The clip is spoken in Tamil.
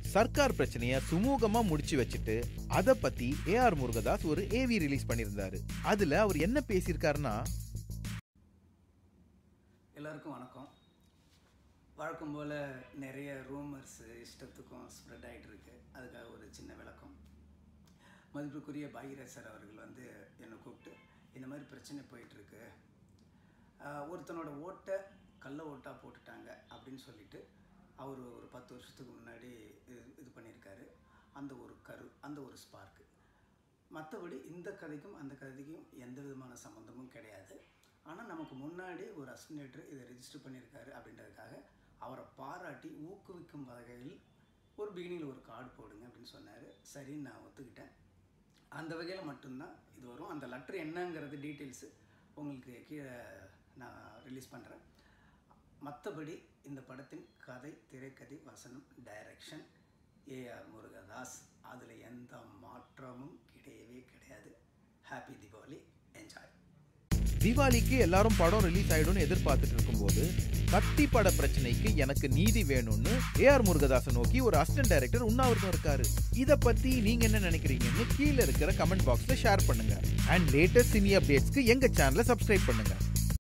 சர்க்கார் பிரச்சனைய சுமூகமா முடிச்சு வச்சுட்டு அத பத்தி ஏஆர் முருகதாஸ் ஒரு ஏவி ரிலீஸ் பண்ணியிருந்தாரு அதுல அவர் என்ன பேசியிருக்காருன்னா எல்லாருக்கும் வணக்கம் வழக்கம் போல் நிறைய ரூமர்ஸு இஷ்டத்துக்கும் ஸ்ப்ரெட் ஆகிட்டு இருக்கு அதுக்காக ஒரு சின்ன விளக்கம் மதிப்புக்குரிய பாகிராஜ் சார் அவர்கள் வந்து என்னை கூப்பிட்டு இந்த மாதிரி பிரச்சனை போயிட்டுருக்கு ஒருத்தனோட ஓட்டை கள்ள ஓட்டாக போட்டுட்டாங்க அப்படின்னு சொல்லிட்டு அவர் ஒரு பத்து வருஷத்துக்கு முன்னாடி இது இது பண்ணியிருக்காரு அந்த ஒரு கரு அந்த ஒரு ஸ்பார்க்கு மற்றபடி இந்த கதைக்கும் அந்த கதைக்கும் எந்த விதமான சம்மந்தமும் கிடையாது ஆனால் நமக்கு முன்னாடி ஒரு அஸ்டினேட்டர் இதை ரெஜிஸ்டர் பண்ணியிருக்காரு அப்படின்றதுக்காக அவரை பாராட்டி ஊக்குவிக்கும் வகையில் ஒரு பிகினிங்கில் ஒரு கார்டு போடுங்க அப்படின்னு சொன்னார் சரின்னு நான் ஒத்துக்கிட்டேன் அந்த வகையில் மட்டும்தான் இது வரும் அந்த லெட்ரு என்னங்கிறது டீட்டெயில்ஸு உங்களுக்கு கீழே நான் ரிலீஸ் பண்ணுறேன் மற்றபடி இந்த படத்தின் கதை திரைக்கதை வசனம் டைரக்ஷன் ஏஆர் முருகதாஸ் அதில் எந்த மாற்றமும் கிடையவே கிடையாது ஹாப்பி தீபாவளி என்ஜாய் தீபாவளிக்கு எல்லாரும் படம் ரிலீஸ் ஆயிடும்னு எதிர்பார்த்துட்டு இருக்கும்போது கத்தி பட பிரச்சனைக்கு எனக்கு நீதி வேணும்னு ஏஆர் முருகதாசை நோக்கி ஒரு அசிஸ்டன்ட் டைரக்டர் உண்ணாவிரதம் இருக்காரு இத பத்தி நீங்க என்ன நினைக்கிறீங்கன்னு கீழே இருக்கிற கமெண்ட் பாக்ஸ்ல ஷேர் பண்ணுங்க அண்ட் லேட்டஸ்ட் சினி அப்டேட்ஸ்க்கு எங்க சேனலை சப்ஸ்கிரைப் பண்ணுங்க